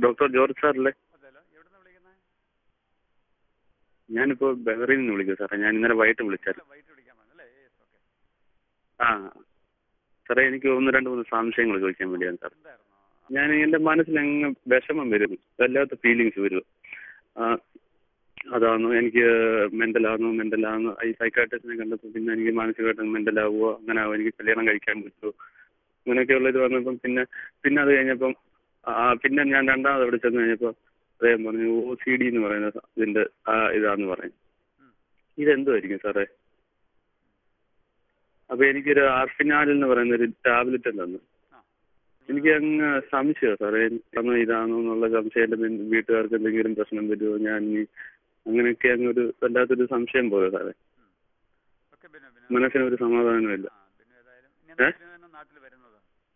Doctor George സാറല്ലേ അതെല്ലോ എവിടുന്ന് വിളിക്കുന്നത് ഞാനിപ്പോൾ ബഹറിൽ നിന്ന് വിളിക്കുക സാറേ ഞാൻ ഇന്നലെ വൈകിട്ട് വിളിച്ചായിരുന്നു വൈകിട്ട് വിളിക്കാൻ വന്നല്ലേ യെസ് ഓക്കെ ആ സാറേ എനിക്ക് ഒന്ന് രണ്ട് മൂന്ന് സംശയങ്ങൾ ചോദിക്കാൻ വേണ്ടിയാണ് സാർ എന്തായിരുന്നു ഞാൻ എൻ്റെ മനസ്സിൽ അങ്ങ് വിഷമം വരും വല്ലാത്ത ഫീലിങ്സ് വരും ആ, അതാണോ എനിക്ക് മെൻ്റലാണോ മെൻ്റലാണോ ഈ സൈക്കാട്രിസ്റ്റിനെ കണ്ടപ്പോൾ പിന്നെ എനിക്ക് മാനസികമായിട്ട് മെൻ്റലാവുമോ അങ്ങനെ ആവുമോ എനിക്ക് കല്യാണം കഴിക്കാൻ പറ്റുമോ അങ്ങനെയൊക്കെയുള്ള ഇത് വന്നപ്പം പിന്നെ പിന്നെ അത് കഴിഞ്ഞപ്പം ആ, പിന്നെ ഞാൻ രണ്ടാമത് അവിടെ ചെന്ന് കഴിഞ്ഞപ്പോൾ അദ്ദേഹം പറഞ്ഞു ഒ സി ഡി എന്ന് പറയുന്ന സ- ഇതിൻ്റെ ആ ഇതാന്ന് പറഞ്ഞു ഉം. ഇതെന്തുമായിരിക്കും സാറേ അപ്പോൾ എനിക്കൊരു ആർഫിനാൽ എന്ന് പറയുന്ന ഒരു ടാബ്ലറ്റ് തന്നു ആ എനിക്ക് അങ്ങ് സംശയം സാറേ അന്ന് ഇതാണോ എന്നുള്ള സംശയം എൻ്റെ വീ- വീട്ടുകാർക്ക് എന്തെങ്കിലും പ്രശ്നം വരുമോ ഞാൻ ഇനി അങ്ങനെയൊക്കെ അങ്ങ് ഒരു വല്ലാത്തൊരു സംശയം പോലെ സാറേ ഓക്കെ ബിനു ബിനു മനസ്സിനൊരു സമാധാനമില്ല ആ ബിനു ഏതായാലും ഇനി എന്താ ബിനു തന്നെ നാട്ടിൽ വരുന്നത്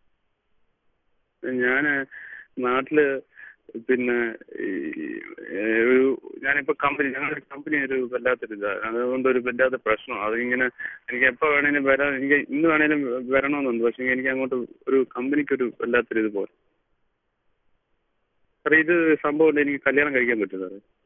ഞാൻ നാട്ടില് പിന്നെ ഈ, ഏ, ഒരു ഞാനിപ്പോ കമ്പനി ഞങ്ങളുടെ കമ്പനി ഒരു വല്ലാത്തൊരു ഇതാണ് അതുകൊണ്ട് ഒരു വല്ലാത്ത പ്രശ്നം അതിങ്ങനെ എനിക്ക് എപ്പോ വേണേലും വരാൻ എനിക്ക് ഇന്ന് വേണേലും വരണമെന്നുണ്ട് പക്ഷെ എനിക്ക് അങ്ങോട്ട് ഒരു കമ്പനിക്ക് ഒരു വല്ലാത്തൊരു ഇത് പോലെ സാറേ ഇത് സംഭവം എനിക്ക് കല്യാണം കഴിക്കാൻ പറ്റും സാറേ